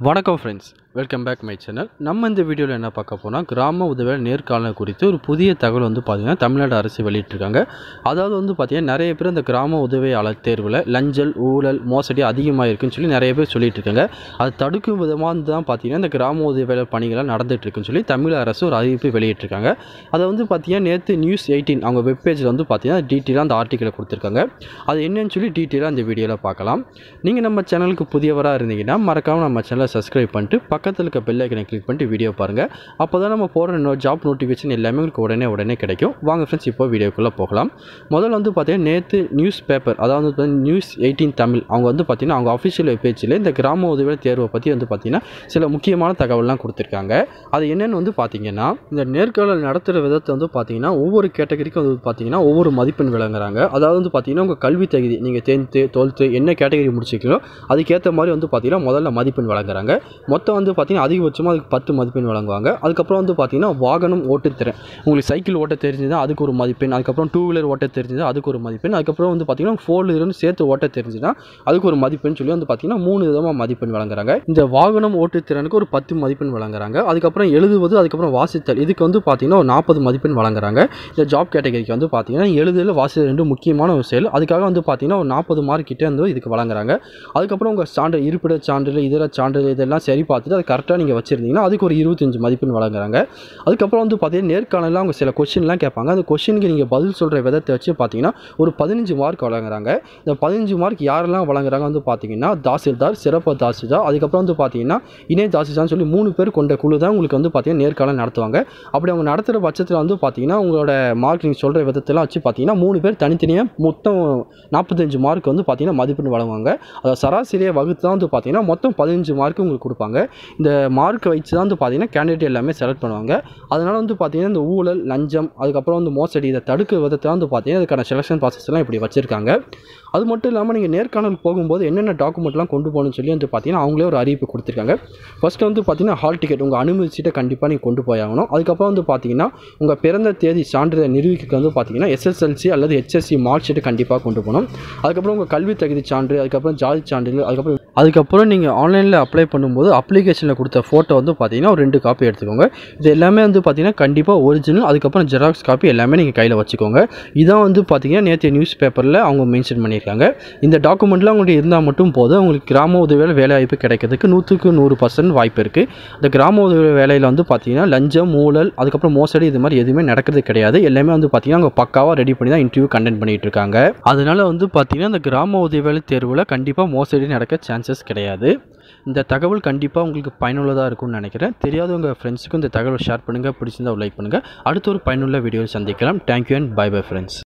வணக்கம் friends welcome back my channel நம்ம இந்த வீடியோவில் என்ன பார்க்க போனால் கிராம உதவியாளர் நேர்காணல் குறித்து ஒரு புதிய தகவல் வந்து பார்த்திங்கன்னா தமிழ்நாடு அரசு வெளியிட்டிருக்காங்க அதாவது வந்து பார்த்திங்கன்னா நிறைய பேர் இந்த கிராம உதவியாளர் தேர்வில் லஞ்சல் ஊழல் மோசடி அதிகமாக இருக்குன்னு சொல்லி நிறைய பேர் சொல்லிட்டு இருக்காங்க அதை தடுக்கும் விதமாக தான் பார்த்திங்கன்னா இந்த கிராம உதவியாளர் பணிகளாக நடந்துட்டு இருக்குன்னு சொல்லி தமிழக அரசு ஒரு அறிவிப்பு வெளியிட்டிருக்காங்க அதை வந்து பார்த்திங்கன்னா நேற்று நியூஸ் எயிட்டீன் அவங்க வெப்பேஜில் வந்து பார்த்திங்கன்னா டீட்டெயிலாக அந்த ஆர்டிக்கலை கொடுத்துருக்காங்க அது என்னன்னு சொல்லி டீட்டெயிலாக அந்த வீடியோவில் பார்க்கலாம் நீங்கள் நம்ம சேனலுக்கு புதியவராக இருந்தீங்கன்னா மறக்காமல் நம்ம சேனலை சப்ஸ்கிரைப் பண்ணிட்டு பக்கத்தில் இருக்க பெல் ஐக்கனை கிளிக் பண்ணிட்டு வீடியோ பாருங்கள் அப்போ தான் நம்ம போகிற இன்னொரு ஜாப் நோட்டிஃபிகேஷன் எல்லாமே உங்களுக்கு உடனே உடனே கிடைக்கும் வாங்க ஃப்ரெண்ட்ஸ் இப்போ வீடியோக்குள்ளே போகலாம் முதல்ல வந்து பார்த்தீங்கன்னா நேற்று நியூஸ் பேப்பர் அதாவது வந்து நியூஸ் எயிட்டீன் தமிழ் அவங்க வந்து பார்த்தீங்கன்னா அவங்க அஃபிஷியல் பேஜில் இந்த கிராம உதவி தேர்வை பற்றி வந்து பார்த்தீங்கன்னா சில முக்கியமான தகவல்லாம் கொடுத்துருக்காங்க அது என்னென்னு வந்து பார்த்தீங்கன்னா இந்த நேர்காணல் நடத்துகிற விதத்தை வந்து பார்த்தீங்கன்னா ஒவ்வொரு கேட்டகரிக்கும் வந்து பார்த்தீங்கன்னா ஒவ்வொரு மதிப்பெண் விளங்குறாங்க அதாவது வந்து பார்த்தீங்கன்னா உங்கள் கல்வி தகுதி நீங்கள் டென்த்து டுவெல்த்து என்ன கேட்டகரி முடிச்சிருக்கீங்களோ அதுக்கேற்ற மாதிரி வந்து பார்த்தீங்கன்னா முதல்ல மதிப்பெண் வழங்குறாங்க மொத்தம் வந்து பார்த்தீங்கன்னா அதிகபட்சமாக அதுக்கு பத்து மதிப்பெண் வழங்குவாங்க அதுக்கப்புறம் வந்து பார்த்தீங்கன்னா வாகனம் ஓட்டுத்திறன் உங்களுக்கு சைக்கிள் ஓட்ட தெரிஞ்சதுன்னா அதுக்கு ஒரு மதிப்பெண் அதுக்கப்புறம் டூ வீலர் ஓட்ட தெரிஞ்சது அதுக்கு ஒரு மதிப்பெண் அதுக்கப்புறம் வந்து பார்த்தீங்கன்னா ஃபோர் வீலரும் சேர்த்து ஓட்ட தெரிஞ்சுன்னா அதுக்கு ஒரு மதிப்பெண் சொல்லி வந்து பார்த்தீங்கன்னா மூணு விதமாக மதிப்பெண் வழங்குறாங்க இந்த வாகனம் ஓட்டுத்திறனுக்கு ஒரு பத்து மதிப்பெண் வழங்குறாங்க அதுக்கப்புறம் எழுதுவது அதுக்கப்புறம் வாசித்தல் இதுக்கு வந்து பார்த்தீங்கன்னா ஒரு நாற்பது மதிப்பெண் வழங்குறாங்க இந்த ஜாப் கேட்டகரிக்கு வந்து பார்த்தீங்கன்னா எழுதுதல் வாசித்தல் ரெண்டு முக்கியமான ஒரு செயல் அதுக்காக வந்து பார்த்தீங்கன்னா ஒரு நாற்பது மார்க் கிட்டே வந்து இதுக்கு வழங்குறாங்க அதுக்கப்புறம் உங்கள் சான்று இருப்பிட சான்றிதழ் இதர சான்றிதழ் இதெல்லாம் சரி பார்த்துட்டு அது கரெக்டாக நீங்கள் வச்சுருந்தீங்கன்னா அதுக்கு ஒரு இருபத்தஞ்சு மதிப்பெண் வழங்குறாங்க அதுக்கப்புறம் வந்து பார்த்தீங்கன்னா நேர்காணலில் அவங்க சில கொஷின்லாம் கேட்பாங்க அந்த கொஷினுக்கு நீங்கள் பதில் சொல்கிற விதத்தை வச்சு பார்த்தீங்கன்னா ஒரு பதினஞ்சு மார்க் வழங்குறாங்க இந்த பதினஞ்சு மார்க் யாரெல்லாம் வழங்குறாங்க வந்து பார்த்தீங்கன்னா தாசில்தார் சிறப்பு தாசில்தார் அதுக்கப்புறம் வந்து பார்த்தீங்கன்னா இணை தாசில்தார்னு சொல்லி மூணு பேர் கொண்ட குழு தான் உங்களுக்கு வந்து பார்த்தீங்கன்னா நேர்காணல் நடத்துவாங்க அப்படி அவங்க நடத்துகிற பட்சத்தில் வந்து பார்த்தீங்கன்னா உங்களோட மார்க் நீங்கள் சொல்கிற விதத்தெல்லாம் வச்சு பார்த்தீங்கன்னா மூணு பேர் தனித்தனியாக மொத்தம் நாற்பத்தஞ்சு மார்க் வந்து பார்த்தீங்கன்னா மதிப்பெண் வழங்குவாங்க அதை சராசரியை வகுத்து தான் வந்து பார்த்தீங்கன்னா மொத்தம் பதினஞ்சு மார்க் உங்களுக்கு கொடுப்பாங்க இந்த மார்க்கை வச்சு தான் வந்து பார்த்தீங்கன்னா கேண்டிடேட் எல்லாமே செலக்ட் பண்ணுவாங்க அதனால் வந்து பார்த்தீங்கன்னா இந்த ஊழல் லஞ்சம் அதுக்கப்புறம் வந்து மோசடி இதை தடுக்க விதத்தை வந்து பார்த்தீங்கன்னா இதுக்கான செலெக்ஷன் ப்ராசஸ்லாம் இப்படி வச்சுருக்காங்க அது மட்டும் இல்லாமல் நீங்கள் நேர்காணல் போகும்போது என்னென்ன டாக்குமெண்ட்லாம் கொண்டு போகணும்னு சொல்லி வந்து பார்த்தீங்கன்னா அவங்களே ஒரு அறிவிப்பு கொடுத்துருக்காங்க ஃபஸ்ட்டு வந்து பார்த்தீங்கன்னா ஹால் டிக்கெட் உங்கள் அனுமதி சீட்டை கண்டிப்பாக நீங்கள் கொண்டு போய் ஆகணும் அதுக்கப்புறம் வந்து பார்த்தீங்கன்னா உங்கள் பிறந்த தேதி சான்றிதழ் நிரூபிக்க வந்து பார்த்தீங்கன்னா எஸ்எஸ்எல்சி அல்லது ஹெச்எஸ்சி மார்க் ஷீட்டு கண்டிப்பாக கொண்டு போகணும் அதுக்கப்புறம் உங்கள் கல்வி தகுதி சான்று அதுக்கப்புறம் ஜாதி சான்றிதழ் அதுக்கப்புறம் அதுக்கப்புறம் நீங்கள் ஆன்லைனில் அப்ளை பண்ணும்போது அப்ளிகேஷனில் கொடுத்த ஃபோட்டோ வந்து பார்த்தீங்கன்னா ஒரு ரெண்டு காப்பி எடுத்துக்கோங்க இது எல்லாமே வந்து பார்த்தீங்கன்னா கண்டிப்பாக ஒரிஜினல் அதுக்கப்புறம் ஜெராக்ஸ் காப்பி எல்லாமே நீங்கள் கையில் வச்சுக்கோங்க இதான் வந்து பார்த்தீங்கன்னா நேற்று நியூஸ் பேப்பரில் அவங்க மென்ஷன் பண்ணியிருக்காங்க இந்த டாக்குமெண்ட்லாம் உங்களுக்கு இருந்தால் மட்டும் போதும் உங்களுக்கு கிராம உதவியாளர் வேலை வாய்ப்பு கிடைக்கிறதுக்கு நூற்றுக்கு நூறு பர்சன்ட் வாய்ப்பு இருக்குது இந்த கிராம உதவி வேலையில் வந்து பார்த்தீங்கன்னா லஞ்சம் ஊழல் அதுக்கப்புறம் மோசடி இது மாதிரி எதுவுமே நடக்கிறது கிடையாது எல்லாமே வந்து பார்த்தீங்கன்னா அவங்க பக்காவாக ரெடி பண்ணி தான் இன்டர்வியூ கண்டெக்ட் பண்ணிட்டு இருக்காங்க அதனால வந்து பார்த்தீங்கன்னா இந்த கிராம உதவியாளர் தேர்வில் கண்டிப்பாக மோசடி நடக்க சான்சஸ் கிடையாது இந்த தகவல் கண்டிப்பாக உங்களுக்கு பயனுள்ளதாக இருக்கும்னு நினைக்கிறேன் தெரியாதவங்க ஃப்ரெண்ட்ஸுக்கும் இந்த தகவல் ஷேர் பண்ணுங்கள் பிடிச்சிருந்தா லைக் பண்ணுங்கள் அடுத்த ஒரு பயனுள்ள வீடியோவில் சந்திக்கலாம் thank you and bye bye friends